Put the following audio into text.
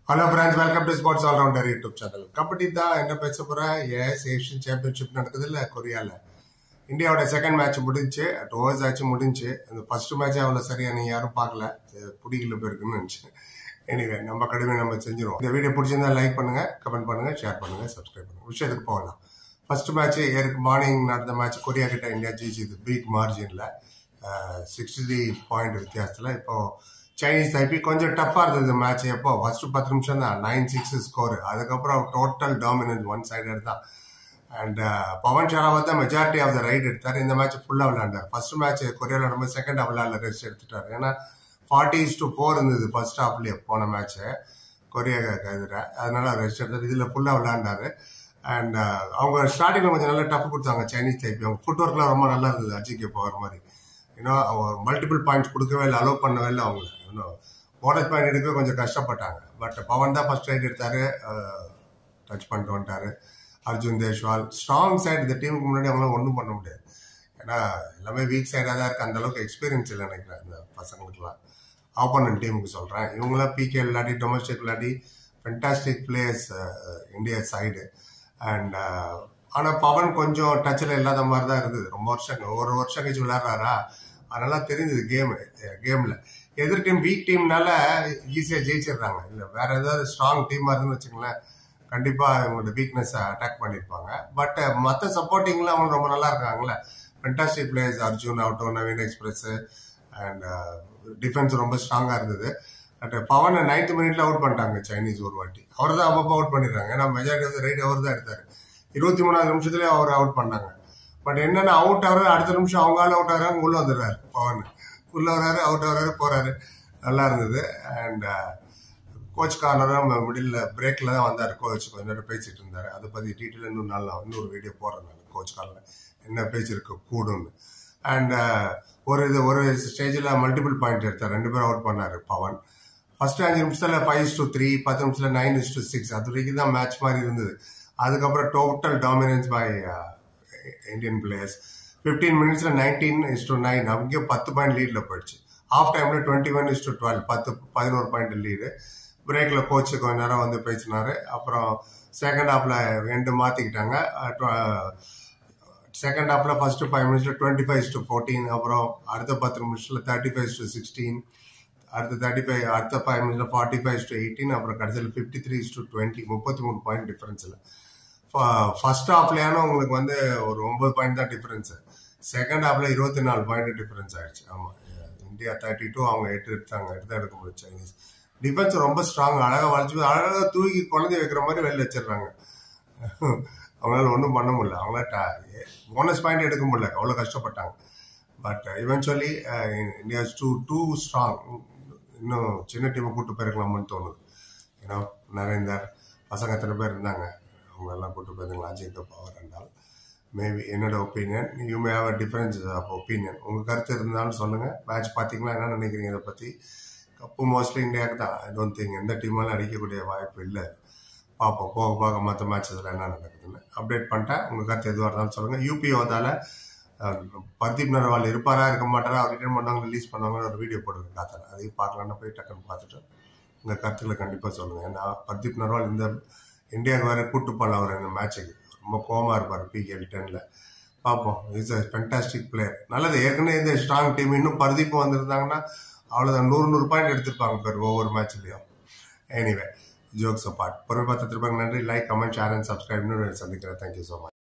hello friends welcome to sports allrounder YouTube channel kabaddi தான் என்ன பேச போகிறேன் எஸ் ஏஷியன் சாம்பியன்ஷிப் நடக்குது இல்லை கொரியாவில் இந்தியாவோட செகண்ட் மேட்ச் முடிஞ்சு டோர்ஸ் ஆச்சு முடிஞ்சு அந்த ஃபர்ஸ்ட் மேட்ச் அவ்வளோ சரியா நீ யாரும் பார்க்கல சரி, பிடிக்கல போயிருக்குன்னு நினச்சேன் எனிவே நம்ம கடுமை நம்ம செஞ்சிருவோம் இந்த வீடியோ பிடிச்சிருந்தா லைக் பண்ணுங்க கமெண்ட் பண்ணுங்க ஷேர் பண்ணுங்க சப்ஸ்கிரைப் பண்ணுங்க விஷயத்துக்கு போகலாம் ஃபர்ஸ்ட் மேட்ச் ஏற்கு மார்னிங் நடந்த மேட்ச் கொரியா கிட்ட இந்தியா ஜெயிச்சது பிக் மார்ஜினில் சிக்ஸ்டி த்ரீ பாயிண்ட் வித்தியாசத்தில் இப்போ சைனீஸ் ஐபி கொஞ்சம் டஃப்பாக இருந்தது மேட்ச் எப்போ ஃபர்ஸ்ட் பத்து நிமிஷம் தான் நைன் சிக்ஸ் ஸ்கோர் அதுக்கப்புறம் டோட்டல் டாமினன்ஸ் ஒன் சைடட் தான் அண்ட் பவன் ஷராவத் தான் மெஜாரிட்டி ஆஃப் த ரைட் எடுத்தார் இந்த மேட்ச் ஃபுல்லாக விளையாண்டார் ஃபர்ஸ்ட் மேட்ச் கொரியாவில் நடக்கும்போது செகண்ட் ஹாஃப் விளையாடல ரெஸ்ட் எடுத்துட்டார் ஏன்னா ஃபார்ட்டி டு ஃபோர் இருந்தது ஃபர்ஸ்ட் ஹாஃப்லேயே போன மேட்ச்சு கொரியா எதிராக அதனால ரெஸ்ட் எடுத்தார் இதில் ஃபுல்லாக விளையாண்டாரு அண்ட் அவங்க ஸ்டார்டிங்கில் கொஞ்சம் நல்லா டஃப் கொடுத்தாங்க சைனீஸ் டைப் அவங்க ஃபுட் ஒர்க்லாம் ரொம்ப நல்லா இருந்தது அஜிக்கு போகிற மாதிரி ஏன்னா மல்டிபிள் பாயிண்ட்ஸ் கொடுக்கவே இல்லை அலோவ் பண்ணவே இல்லை அவங்கள இன்னும் போனஸ் பாயிண்ட் எடுக்க கொஞ்சம் கஷ்டப்பட்டாங்க பட் பவன் தான் ஃபர்ஸ்ட் ரைட் எடுத்தாரு டச் பண்ணிட்டு வந்துட்டாரு அர்ஜுன் தேஷ்வால் ஸ்ட்ராங் சைடு இந்த டீமுக்கு முன்னாடி அவங்களாம் ஒன்றும் பண்ண முடியாது ஏன்னா எல்லாமே வீக் சைடாக தான் இருக்குது அந்த அளவுக்கு எக்ஸ்பீரியன்ஸ் இல்லை நினைக்கிறேன் இந்த பசங்களுக்குலாம் ஆப்போனன்ட் டீமுக்கு சொல்கிறேன் இவங்களாம் பிகே விளையாடி டொமஸ்டிக் விளையாடி fantastic players India side and ஆனால் பவன் கொஞ்சம் டச்சில் இல்லாத மாதிரி தான் இருந்தது ரொம்ப வருஷம் ஒரு வருஷம் கழிச்சு விளையாடுறாரா அதனால தெரிஞ்சது கேமு கேமில் எதிர் டீம் வீக் டீம்னால ஈஸியாக ஜெயிச்சிடுறாங்க இல்லை வேற ஏதாவது ஸ்ட்ராங் டீமாக இருந்துன்னு வச்சுங்களேன் கண்டிப்பாக இவங்களோட வீக்னஸை அட்டாக் பண்ணியிருப்பாங்க பட் மற்ற சப்போர்ட்டிங்லாம் அவங்க ரொம்ப நல்லா இருக்காங்களே ஃபென்டாஸ்டிக் பிளேயர்ஸ் அர்ஜுன் ஆகட்டும் நவீன் எக்ஸ்பிரஸ் அண்ட் டிஃபென்ஸ் ரொம்ப ஸ்ட்ராங்காக இருந்தது பட் பவனை நைன்த் மினிட்ல அவுட் பண்ணிட்டாங்க சைனீஸ் ஒரு வாட்டி அவர் தான் அப்பப்போ அவுட் பண்ணிடுறாங்க ஏன்னா மெஜாரிட்டி ஆஃப் ரைட் அவர் தான் எடுத்தாரு இருபத்தி மூணாவது நிமிஷத்துலேயே அவர் அவுட் பண்ணாங்க பட் என்னன்னா அவுட் ஆகிறாரு அடுத்த நிமிஷம் அவங்களால அவுட் ஆகிறாங்க உள்ள வந்துடுறாரு பவன் உள்ள வராரு அவுட் ஆகிறாரு போறாரு நல்லா இருந்தது அண்ட் கோச் கார்னரும் மிடில் பிரேக்ல தான் வந்தார் கோச் கொஞ்ச நேரம் பேசிட்டு இருந்தாரு அதை பத்தி டீட்டெயில் இன்னும் நல்லா இன்னொரு வீடியோ போடுறேன் நான் கோச் கார்னர் என்ன பேச்சிருக்கு கூடும்னு அண்ட் ஒரு இது ஒரு ஸ்டேஜில் மல்டிபிள் பாயிண்ட் எடுத்தார் ரெண்டு பேரும் அவுட் பண்ணாரு பவன் ஃபர்ஸ்ட் அஞ்சு நிமிஷத்தில் ஃபைவ் டு த்ரீ பத்து நிமிஷத்தில் நைன் இஸ் டு சிக்ஸ் அது வரைக்கும் தான் மேட்ச் மாதிரி இருந்தது அதுக்கப்புறம் total dominance by Indian players fifteen மினிட்ஸில் நைன்டீன் இஸ் டு நைன் அங்கேயும் பத்து பாயிண்ட் லீடில் போயிடுச்சு ஆஃப் டைமில் twenty one is to twelve பத்து பதினோரு பாயிண்ட் லீடு பிரேக்கில் கோச்சு கொஞ்ச நேரம் வந்து பேசினாரு அப்புறம் செகண்ட் ஹாஃபில் ரெண்டு மாற்றிக்கிட்டாங்க செகண்ட் ஹாஃபில் ஃபர்ஸ்ட் ஃபைவ் மினிட்ஸில் டுவெண்ட்டி ஃபைவ் டு ஃபோர்டீன் அப்புறம் அடுத்த பத்து நிமிஷத்தில் தேர்ட்டி ஃபைவ் டு சிக்ஸ்டீன் அடுத்த தேர்ட்டி ஃபைவ் அடுத்த ஃபைவ் மினிட்ஸில் ஃபார்ட்டி ஃபைவ் டு எயிட்டீன் அப்புறம் கடைசியில் ஃபிஃப்டி த்ரீ டு டுவெண்ட்டி முப்பத்தி மூணு பாயிண்ட் டிஃபரன்ஸில் ஃபர்ஸ்ட் ஹாஃப்லையான உங்களுக்கு வந்து ஒரு ஒன்பது பாயிண்ட் தான் டிஃபரன்ஸு செகண்ட் ஹாஃப்ல இருபத்தி நாலு பாயிண்ட் டிஃபரன்ஸ் ஆயிடுச்சு ஆமாம் இந்தியா தேர்ட்டி டூ அவங்க எட்டு எடுத்தாங்க எடுத்து எடுக்க முடியும் சைனீஸ் டிஃபென்ஸ் ரொம்ப ஸ்ட்ராங் அழகாக வளைச்சு அழகாக தூக்கி குழந்தை வைக்கிற மாதிரி வெளில வச்சிடுறாங்க அவங்களால ஒன்றும் பண்ண முடியல அவங்களால போனஸ் பாயிண்ட் எடுக்க முடியல அவ்வளோ கஷ்டப்பட்டாங்க but eventually India too too strong இன்னும் சின்ன டீமை கூட்டு போயிருக்கலாம்னு தோணுது ஏன்னா நரேந்தர் பசங்க எத்தனை பேர் இருந்தாங்க அவங்க எல்லாம் கூட்டு போயிருந்தாங்க அஜித் பவர் என்றால் மேபி என்னோட opinion you may have a difference of opinion உங்கள் கருத்து இருந்தாலும் சொல்லுங்கள் மேட்ச் பார்த்தீங்களா என்ன நினைக்கிறீங்க இதை பற்றி கப்பு மோஸ்ட்லி இந்தியாவுக்கு தான் ஐ டோன்ட் திங்க் எந்த டீமாலும் அடிக்கக்கூடிய வாய்ப்பு இல்லை பார்ப்போம் போக போக மற்ற மேட்சஸில் என்ன நடக்குதுன்னு அப்டேட் பண்ணிட்டேன் உங்கள் கருத்து எதுவாக இருந்தாலும் சொல்லுங்கள் யூபி வந்தால பர்தீப் நர்வால் இருப்பாரா இருக்க மாட்டாரா அவர் ரிட்டர்ன் பண்ணவங்க ரிலீஸ் பண்ணவங்க ஒரு வீடியோ போட்டுருக்கேன் காத்தால அதையும் பார்க்கலான்னு போய் டக்குன்னு பார்த்துட்டு உங்கள் கருத்துக்களை கண்டிப்பாக சொல்லுங்கள் ஏன்னா பர்தீப் நர்வால் இந்த இந்தியாவுக்கு வேற கூட்டு போகல அவர் இந்த மேட்சுக்கு ரொம்ப கோமா இருப்பார் பிகேஎல் டென்னில் பார்ப்போம் இஸ் அ ஃபென்டாஸ்டிக் பிளேயர் நல்லது ஏற்கனவே இந்த ஸ்ட்ராங் டீம் இன்னும் பர்தீப் வந்திருந்தாங்கன்னா அவ்வளோதான் நூறு நூறு பாயிண்ட் எடுத்திருப்பாங்க பேர் ஒவ்வொரு மேட்ச்லையும் எனிவே ஜோக்ஸ் அப்பார்ட் பொருள் பார்த்து திருப்பாங்க நன்றி லைக் கமெண்ட் ஷேர் அண்ட் சப்ஸ்கிரைப்னு சந்திக்கிறேன் தேங்க்யூ ஸோ மச்